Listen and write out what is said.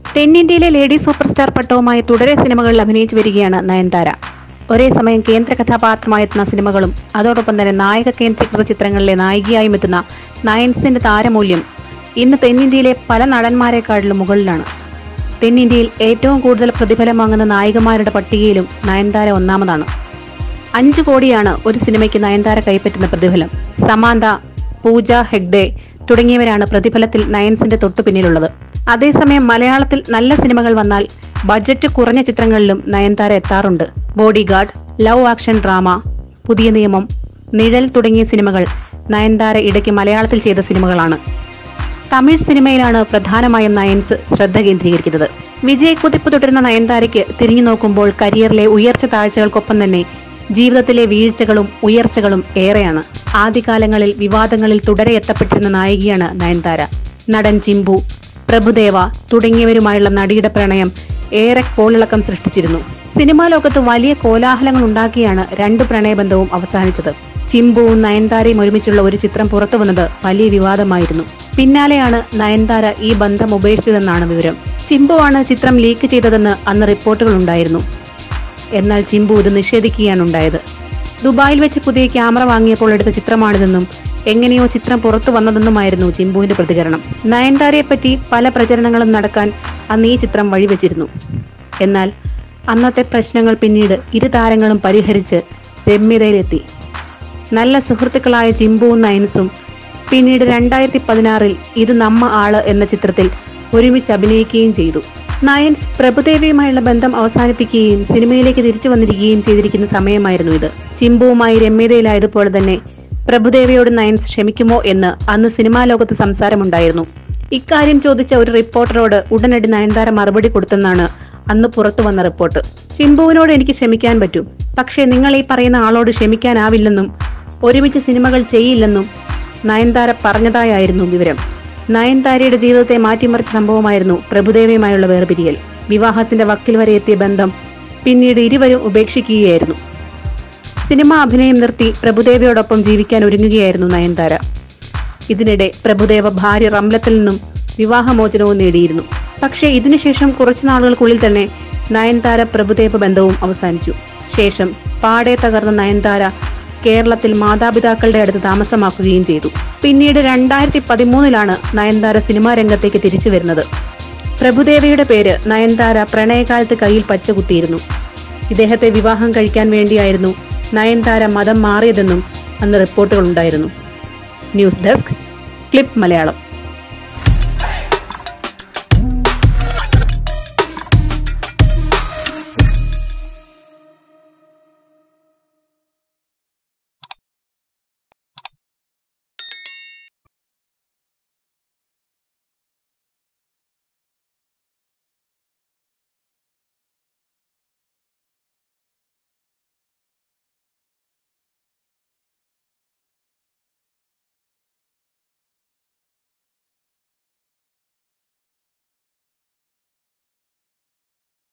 തെന്നിന്ത്യയിലെ lady super star പട്ടവുമായി തുടരെ സിനിമകളിൽ അഭിനയിച്ചു വരികയാണ് നയൻതാര ഒരേ സമയം കേന്ദ്ര കഥാപാത്രമായി എത്തുന്ന സിനിമകളും അതോടൊപ്പം തന്നെ നായക കേന്ദ്രീകൃത ചിത്രങ്ങളിലെ നായികയായും എത്തുന്ന നയൻസിന്റെ താരമൂല്യം ഇന്ന് തെന്നിന്ത്യയിലെ പല നടന്മാരെക്കാളിലും മുകളിലാണ് തെന്നിന്ത്യയിൽ ഏറ്റവും കൂടുതൽ പ്രതിഫലം വാങ്ങുന്ന നായികമാരുടെ പട്ടികയിലും നയൻതാര ഒന്നാമതാണ് അഞ്ചു കോടിയാണ് ഒരു സിനിമയ്ക്ക് നയൻതാര കൈപ്പറ്റുന്ന പ്രതിഫലം സമാന്ത പൂജ ഹെഗ്ഡെ തുടങ്ങിയവരാണ് പ്രതിഫലത്തിൽ നയൻസിന്റെ തൊട്ടു പിന്നിലുള്ളത് അതേസമയം മലയാളത്തിൽ നല്ല സിനിമകൾ വന്നാൽ ബജറ്റ് കുറഞ്ഞ ചിത്രങ്ങളിലും നയൻതാര എത്താറുണ്ട് bodyguard love action drama Puthiya Niyamam നിഴൽ തുടങ്ങിയ സിനിമകൾ നയൻതാര ഇടയ്ക്ക് മലയാളത്തിൽ ചെയ്ത സിനിമകളാണ് തമിഴ് സിനിമയിലാണ് പ്രധാനമായും നയൻസ് ശ്രദ്ധ കേന്ദ്രീകരിക്കുന്നത് വിജയക്കുതിപ്പ് തുടരുന്ന നയൻതാരയ്ക്ക് തിരിഞ്ഞു നോക്കുമ്പോൾ കരിയറിലെ ഉയർച്ച താഴ്ചകൾക്കൊപ്പം തന്നെ ജീവിതത്തിലെ വീഴ്ചകളും ഉയർച്ചകളും ഏറെയാണ് ആദ്യകാലങ്ങളിൽ വിവാദങ്ങളിൽ തുടരെ എത്തപ്പെട്ടിരുന്ന നായികയാണ് നയൻതാര നടൻ ചിമ്പു പ്രഭുദേവ തുടങ്ങിയവരുമായുള്ള നടിയുടെ പ്രണയം ഏറെ കോളിളക്കം സൃഷ്ടിച്ചിരുന്നു സിനിമാ ലോകത്ത് വലിയ കോലാഹലങ്ങൾ ഉണ്ടാക്കിയാണ് രണ്ട് പ്രണയബന്ധവും അവസാനിച്ചത് ചിമ്പുവും നയൻതാരയും ഒരുമിച്ചുള്ള ഒരു ചിത്രം പുറത്തു വന്നത് വലിയ വിവാദമായിരുന്നു പിന്നാലെയാണ് നയൻതാര ഈ ബന്ധം ഉപേക്ഷിച്ചതെന്നാണ് വിവരം ചിമ്പുവാണ് ചിത്രം ലീക്ക് ചെയ്തതെന്ന് അന്ന് റിപ്പോർട്ടുകൾ ഉണ്ടായിരുന്നു എന്നാൽ ചിമ്പു ഇത് നിഷേധിക്കുകയാണ് ഉണ്ടായത് ദുബായിൽ വെച്ച് പുതിയ ക്യാമറ വാങ്ങിയപ്പോൾ എടുത്ത ചിത്രമാണിതെന്നും എങ്ങനെയോ ചിത്രം പുറത്തു വന്നതെന്നുമായിരുന്നു ചിമ്പുവിന്റെ പ്രതികരണം നയൻതാരയെ പറ്റി പല പ്രചരണങ്ങളും നടക്കാൻ അന്ന് ഈ ചിത്രം വഴിവെച്ചിരുന്നു എന്നാൽ അന്നത്തെ പ്രശ്നങ്ങൾ പിന്നീട് ഇരു താരങ്ങളും പരിഹരിച്ച് രമ്യതയിലെത്തി നല്ല സുഹൃത്തുക്കളായ ചിമ്പുവും നയൻസും പിന്നീട് രണ്ടായിരത്തി പതിനാറിൽ ഇത് നമ്മ ആള് എന്ന ചിത്രത്തിൽ ഒരുമിച്ച് അഭിനയിക്കുകയും ചെയ്തു നയൻസ് പ്രഭുദേവിയുമായുള്ള ബന്ധം അവസാനിപ്പിക്കുകയും സിനിമയിലേക്ക് തിരിച്ചു വന്നിരിക്കുകയും ചെയ്തിരിക്കുന്ന സമയമായിരുന്നു ഇത് ചിമ്പുവുമായി രമ്യതയിലായതുപോലെ തന്നെ പ്രഭുദേവിയോട് നയൻസ് ക്ഷമിക്കുമോ എന്ന് അന്ന് സിനിമാ ലോകത്ത് സംസാരമുണ്ടായിരുന്നു ഇക്കാര്യം ചോദിച്ച ഒരു റിപ്പോർട്ടറോട് ഉടനടി നയൻതാര മറുപടി കൊടുത്തെന്നാണ് അന്ന് പുറത്തു വന്ന റിപ്പോർട്ട് ചിമ്പുവിനോട് എനിക്ക് ക്ഷമിക്കാൻ പറ്റും പക്ഷേ നിങ്ങൾ ഈ പറയുന്ന ആളോട് ക്ഷമിക്കാനാവില്ലെന്നും ഒരുമിച്ച് സിനിമകൾ ചെയ്യില്ലെന്നും നയൻതാര പറഞ്ഞതായിരുന്നു വിവരം നയൻതാരയുടെ ജീവിതത്തെ മാറ്റിമറിച്ച സംഭവമായിരുന്നു പ്രഭുദേവയുമായുള്ള വേർപിരിയൽ വിവാഹത്തിന്റെ വക്കിൽ വരെ എത്തിയ ബന്ധം പിന്നീട് ഇരുവരും ഉപേക്ഷിക്കുകയായിരുന്നു സിനിമ അഭിനയം നിർത്തി പ്രഭുദേവയോടൊപ്പം ജീവിക്കാൻ ഒരുങ്ങുകയായിരുന്നു നയൻതാര ഇതിനിടെ പ്രഭുദേവ ഭാര്യ റംലത്തിൽ നിന്നും വിവാഹമോചനവും നേടിയിരുന്നു പക്ഷേ ഇതിനുശേഷം കുറച്ചു നാളുകൾക്കുള്ളിൽ തന്നെ നയൻതാര പ്രഭുദേവ ബന്ധവും അവസാനിച്ചു ശേഷം പാടെ തകർന്ന നയൻതാര കേരളത്തിൽ മാതാപിതാക്കളുടെ അടുത്ത് താമസമാക്കുകയും ചെയ്തു പിന്നീട് രണ്ടായിരത്തി പതിമൂന്നിലാണ് നയൻതാര സിനിമാ രംഗത്തേക്ക് തിരിച്ചു വരുന്നത് പ്രഭുദേവയുടെ പേര് നയൻതാര പ്രണയകാലത്ത് കയ്യിൽ പച്ചകുത്തിയിരുന്നു ഇദ്ദേഹത്തെ വിവാഹം കഴിക്കാൻ വേണ്ടിയായിരുന്നു നയൻതാര മതം മാറിയതെന്നും അന്ന് റിപ്പോർട്ടുകൾ ഉണ്ടായിരുന്നു ന്യൂസ് ഡെസ്ക് ക്ലിപ്പ് മലയാളം